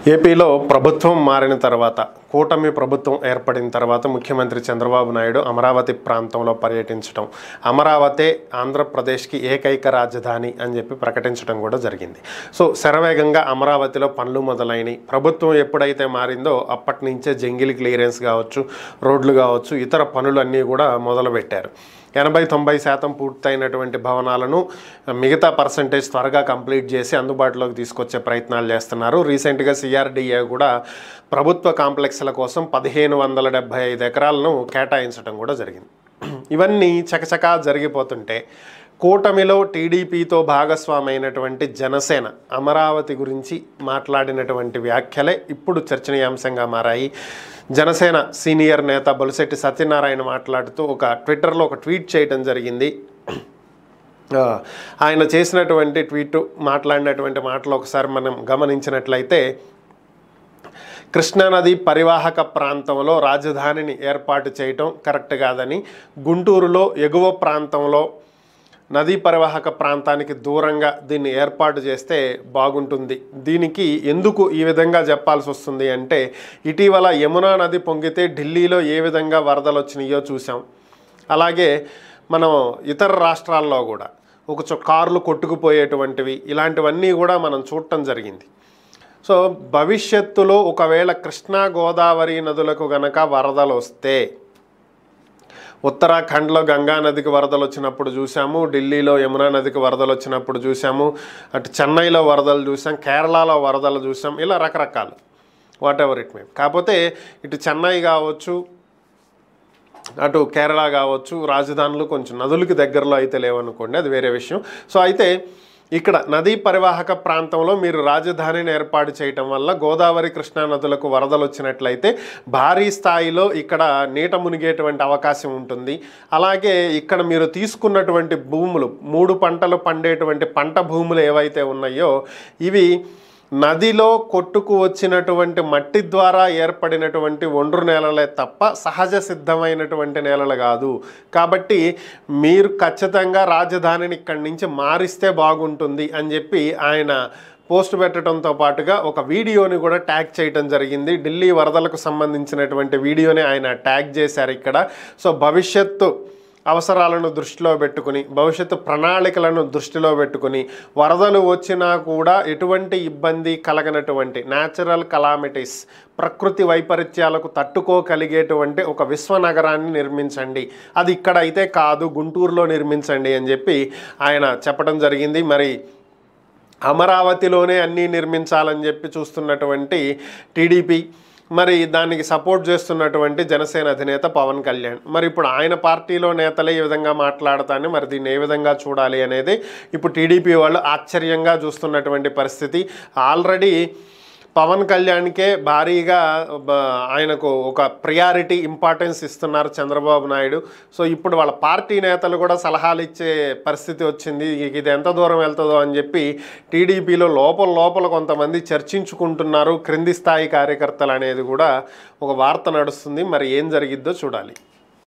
ఏపీలో ప్రభుత్వం మారిన తర్వాత కూటమి ప్రభుత్వం ఏర్పడిన తర్వాత ముఖ్యమంత్రి చంద్రబాబు నాయుడు అమరావతి ప్రాంతంలో పర్యటించడం అమరావతే ఆంధ్రప్రదేశ్కి ఏకైక రాజధాని అని చెప్పి ప్రకటించడం కూడా జరిగింది సో శరవేగంగా అమరావతిలో పనులు మొదలైనవి ప్రభుత్వం ఎప్పుడైతే మారిందో అప్పటి నుంచే జంగిల్ క్లియరెన్స్ కావచ్చు రోడ్లు కావచ్చు ఇతర పనులన్నీ కూడా మొదలుపెట్టారు ఎనభై తొంభై శాతం పూర్తయినటువంటి భవనాలను మిగతా పర్సంటేజ్ త్వరగా కంప్లీట్ చేసి అందుబాటులోకి తీసుకొచ్చే ప్రయత్నాలు చేస్తున్నారు రీసెంట్గా సిఆర్డీఏ కూడా ప్రభుత్వ కాంప్లెక్స్ల కోసం పదిహేను వందల డెబ్బై ఐదు ఎకరాలను కేటాయించడం కూడా జరిగింది ఇవన్నీ చకచకా జరిగిపోతుంటే కూటమిలో టీడీపీతో భాగస్వామైనటువంటి జనసేన అమరావతి గురించి మాట్లాడినటువంటి వ్యాఖ్యలే ఇప్పుడు చర్చనీయాంశంగా మారాయి జనసేన సీనియర్ నేత బొలిశెట్టి సత్యనారాయణ మాట్లాడుతూ ఒక ట్విట్టర్లో ఒక ట్వీట్ చేయడం జరిగింది ఆ, ఆయన చేసినటువంటి ట్వీట్ మాట్లాడినటువంటి మాటలు ఒకసారి మనం గమనించినట్లయితే కృష్ణానది పరివాహక ప్రాంతంలో రాజధానిని ఏర్పాటు చేయటం కరెక్ట్ కాదని గుంటూరులో ఎగువ ప్రాంతంలో నదీ పరివాహక ప్రాంతానికి దూరంగా దీన్ని ఏర్పాటు చేస్తే బాగుంటుంది దీనికి ఎందుకు ఈ విధంగా చెప్పాల్సి వస్తుంది అంటే ఇటీవల యమునా నది పొంగితే ఢిల్లీలో ఏ విధంగా వరదలు వచ్చినాయో చూసాం అలాగే మనం ఇతర రాష్ట్రాల్లో కూడా ఒక చో కార్లు కొట్టుకుపోయేటువంటివి ఇలాంటివన్నీ కూడా మనం చూడటం జరిగింది సో భవిష్యత్తులో ఒకవేళ కృష్ణా గోదావరి నదులకు గనక వరదలు వస్తే ఉత్తరాఖండ్లో గంగా నదికి వరదలు వచ్చినప్పుడు చూసాము ఢిల్లీలో యమునా నదికి వరదలు వచ్చినప్పుడు చూసాము అటు చెన్నైలో వరదలు చూసాం కేరళలో వరదలు చూసాం ఇలా రకరకాలు వాట్ ఎవర్ ఇట్ మే కాకపోతే ఇటు చెన్నై కావచ్చు అటు కేరళ కావచ్చు రాజధానులు కొంచెం నదులకి దగ్గరలో అయితే లేవనుకోండి అది వేరే విషయం సో అయితే ఇక్కడ నదీ పరివాహక ప్రాంతంలో మీరు రాజధానిని ఏర్పాటు చేయటం వల్ల గోదావరి కృష్ణా నదులకు వరదలు వచ్చినట్లయితే భారీ స్థాయిలో ఇక్కడ నీట మునిగేటువంటి అవకాశం ఉంటుంది అలాగే ఇక్కడ మీరు తీసుకున్నటువంటి భూములు మూడు పంటలు పండేటువంటి పంట భూములు ఏవైతే ఉన్నాయో ఇవి నదిలో కొట్టుకు వచ్చినటువంటి మట్టి ద్వారా ఏర్పడినటువంటి ఒండ్రు నేలలే తప్ప సహజ సిద్ధమైనటువంటి నేలలు కాదు కాబట్టి మీరు ఖచ్చితంగా రాజధానిని ఇక్కడి నుంచి మారిస్తే బాగుంటుంది అని చెప్పి ఆయన పోస్ట్ పెట్టడంతో పాటుగా ఒక వీడియోని కూడా ట్యాగ్ చేయడం జరిగింది ఢిల్లీ వరదలకు సంబంధించినటువంటి వీడియోని ఆయన ట్యాగ్ చేశారు ఇక్కడ సో భవిష్యత్తు అవసరాలను దృష్టిలో పెట్టుకుని భవిష్యత్తు ప్రణాళికలను దృష్టిలో పెట్టుకుని వరదలు వచ్చినా కూడా ఎటువంటి ఇబ్బంది కలగనటువంటి న్యాచురల్ కలామిటీస్ ప్రకృతి వైపరీత్యాలకు తట్టుకోగలిగేటువంటి ఒక విశ్వనగరాన్ని నిర్మించండి అది ఇక్కడ అయితే కాదు గుంటూరులో నిర్మించండి అని చెప్పి ఆయన చెప్పడం జరిగింది మరి అమరావతిలోనే అన్నీ నిర్మించాలని చెప్పి చూస్తున్నటువంటి టీడీపీ మరి దానికి సపోర్ట్ చేస్తున్నటువంటి జనసేన అధినేత పవన్ కళ్యాణ్ మరి ఇప్పుడు ఆయన పార్టీలో నేతలే ఈ విధంగా మాట్లాడతానే మరి దీన్ని ఏ విధంగా చూడాలి అనేది ఇప్పుడు టీడీపీ వాళ్ళు ఆశ్చర్యంగా చూస్తున్నటువంటి పరిస్థితి ఆల్రెడీ పవన్ కళ్యాణ్కే భారీగా బ- ఆయనకు ఒక ప్రియారిటీ ఇంపార్టెన్స్ ఇస్తున్నారు చంద్రబాబు నాయుడు సో ఇప్పుడు వాళ్ళ పార్టీ నేతలు కూడా సలహాలు ఇచ్చే పరిస్థితి వచ్చింది ఇక ఇది ఎంత దూరం వెళ్తుందో అని చెప్పి టీడీపీలో లోపల లోపల కొంతమంది చర్చించుకుంటున్నారు క్రింది స్థాయి కార్యకర్తలు అనేది కూడా ఒక వార్త నడుస్తుంది మరి ఏం జరిగిద్దో చూడాలి